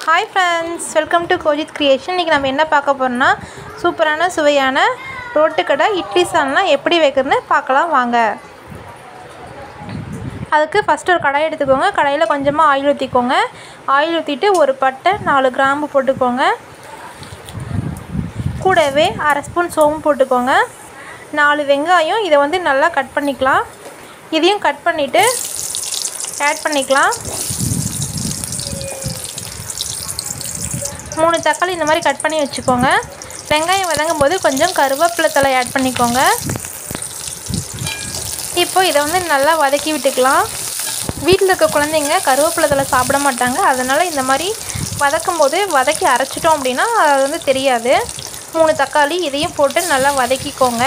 hi friends welcome to Kojith creation இன்றைக்கி நம்ம என்ன பார்க்க போகிறோம்னா சூப்பரான சுவையான ரோட்டுக்கடை இட்லி சால்னா எப்படி வைக்கிறதுன்னு பார்க்கலாம் வாங்க அதுக்கு ஃபஸ்ட்டு ஒரு கடாய் எடுத்துக்கோங்க கடாயில் கொஞ்சமாக ஆயில் ஊற்றிக்கோங்க ஆயில் ஊற்றிட்டு ஒரு பட்டை நாலு கிராம்பு போட்டுக்கோங்க கூடவே அரை ஸ்பூன் சோம்பு போட்டுக்கோங்க நாலு வெங்காயம் இதை வந்து நல்லா கட் பண்ணிக்கலாம் இதையும் கட் பண்ணிவிட்டு ஆட் பண்ணிக்கலாம் மூணு தக்காளி இந்த மாதிரி கட் பண்ணி வச்சுக்கோங்க வெங்காயம் வதங்கும் போது கொஞ்சம் கருவேப்பிலை தலை ஆட் பண்ணிக்கோங்க இப்போ இதை வந்து நல்லா வதக்கி விட்டுக்கலாம் வீட்டில் இருக்க குழந்தைங்க கருவேப்பிலை தலை சாப்பிட மாட்டாங்க அதனால் இந்த மாதிரி வதக்கும் போது வதக்கி அரைச்சிட்டோம் அப்படின்னா அது வந்து தெரியாது மூணு தக்காளி இதையும் போட்டு நல்லா வதக்கிக்கோங்க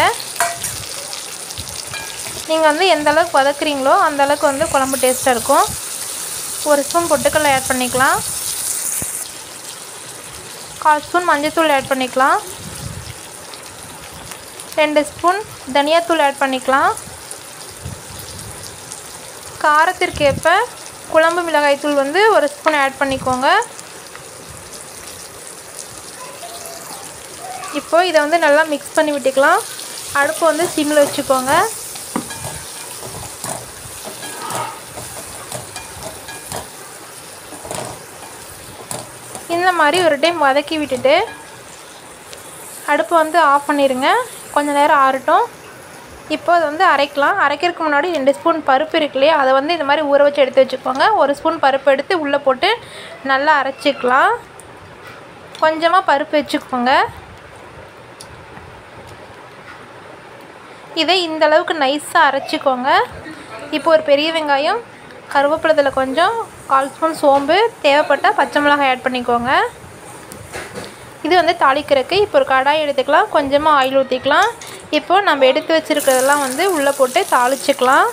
நீங்கள் வந்து எந்த அளவுக்கு வதக்குறீங்களோ அந்த அளவுக்கு வந்து குழம்பு டேஸ்ட்டாக இருக்கும் ஒரு ஸ்பூன் பொட்டுக்கடலை ஆட் பண்ணிக்கலாம் கால் ஸ்பூன் மஞ்சள்தூள் ஆட் பண்ணிக்கலாம் ரெண்டு ஸ்பூன் தனியாத்தூள் ஆட் பண்ணிக்கலாம் காரத்திற்கேற்ப குழம்பு மிளகாய் தூள் வந்து ஒரு ஸ்பூன் ஆட் பண்ணிக்கோங்க இப்போ இதை வந்து நல்லா மிக்ஸ் பண்ணி விட்டுக்கலாம் அடுப்பு வந்து சிம்மில் வச்சுக்கோங்க இந்த மாதிரி ஒரு டைம் வதக்கி விட்டுட்டு அடுப்பை வந்து ஆஃப் பண்ணிடுங்க கொஞ்சம் நேரம் ஆறட்டும் இப்போ அதை வந்து அரைக்கலாம் அரைக்கிறதுக்கு முன்னாடி ரெண்டு ஸ்பூன் பருப்பு இருக்கு இல்லையா அதை வந்து இந்த மாதிரி ஊற வச்சு எடுத்து வச்சுக்கோங்க ஒரு ஸ்பூன் பருப்பு எடுத்து உள்ளே போட்டு நல்லா அரைச்சிக்கலாம் கொஞ்சமாக பருப்பு வச்சுக்கோங்க இதை இந்த அளவுக்கு நைஸாக அரைச்சிக்கோங்க இப்போ ஒரு பெரிய வெங்காயம் கருவேப்பிலத்தில் கொஞ்சம் கால் ஸ்பூன் சோம்பு தேவைப்பட்டால் பச்சை மிளகாய் ஆட் பண்ணிக்கோங்க இது வந்து தாளிக்கிறதுக்கு இப்போ ஒரு கடாய் எடுத்துக்கலாம் கொஞ்சமாக ஆயில் ஊற்றிக்கலாம் இப்போ நம்ம எடுத்து வச்சுருக்கிறதெல்லாம் வந்து உள்ளே போட்டு தாளிச்சிக்கலாம்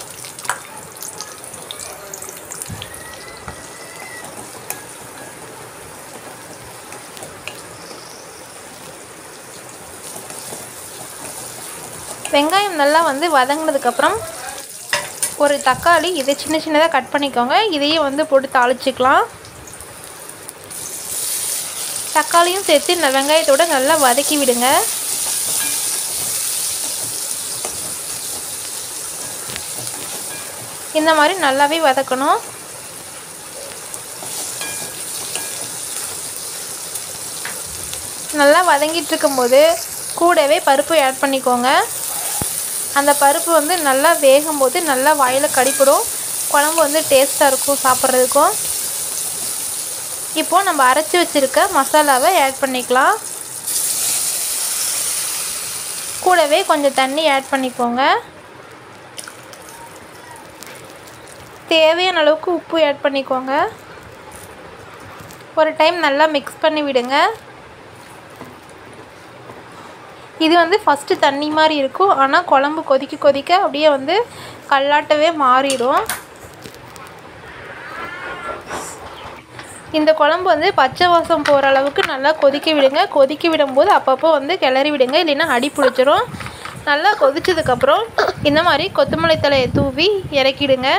வெங்காயம் நல்லா வந்து வதங்கினதுக்கப்புறம் ஒரு தக்காளி இதை சின்ன சின்னதாக கட் பண்ணிக்கோங்க இதையும் வந்து போட்டு தாளிச்சிக்கலாம் தக்காளியும் சேர்த்து இந்த வெங்காயத்தோட நல்லா வதக்கி விடுங்க இந்த மாதிரி நல்லாவே வதக்கணும் நல்லா வதங்கிட்டு இருக்கும்போது கூடவே பருப்பு ஆட் பண்ணிக்கோங்க அந்த பருப்பு வந்து நல்லா வேகும்போது நல்லா வாயில் கடிப்படும் குழம்பு வந்து டேஸ்ட்டாக இருக்கும் சாப்பிட்றதுக்கும் இப்போது நம்ம அரைச்சி வச்சுருக்க மசாலாவை ஆட் பண்ணிக்கலாம் கூடவே கொஞ்சம் தண்ணி ஆட் பண்ணிக்கோங்க தேவையான அளவுக்கு உப்பு ஆட் பண்ணிக்கோங்க ஒரு டைம் நல்லா மிக்ஸ் பண்ணி விடுங்க இது வந்து ஃபஸ்ட்டு தண்ணி மாதிரி இருக்கும் ஆனால் குழம்பு கொதிக்க கொதிக்க அப்படியே வந்து கல்லாட்டவே மாறிடும் இந்த குழம்பு வந்து பச்சை வாசம் போகிற அளவுக்கு நல்லா கொதிக்க விடுங்க கொதிக்க விடும்போது அப்பப்போ வந்து கிளறி விடுங்க இல்லைன்னா அடி பிடிச்சிரும் நல்லா கொதிச்சதுக்கப்புறம் இந்த மாதிரி கொத்தமல்லி தலையை தூவி இறக்கிடுங்க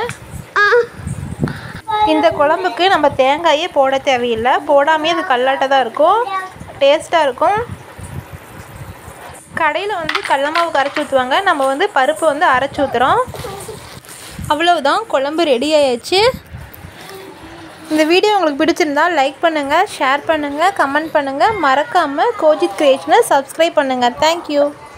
இந்த குழம்புக்கு நம்ம தேங்காயே போட தேவையில்லை போடாமே அது கல்லாட்ட தான் இருக்கும் டேஸ்ட்டாக இருக்கும் கடையில் வந்து கடல மாவு கரைச்சி ஊற்றுவாங்க நம்ம வந்து பருப்பு வந்து அரைச்சி ஊற்றுறோம் அவ்வளவுதான் குழம்பு ரெடி ஆயாச்சு இந்த வீடியோ உங்களுக்கு பிடிச்சிருந்தா லைக் பண்ணுங்கள் ஷேர் பண்ணுங்கள் கமெண்ட் பண்ணுங்கள் மறக்காமல் கோஜித் கிரியேஷனை சப்ஸ்கிரைப் பண்ணுங்கள் தேங்க்யூ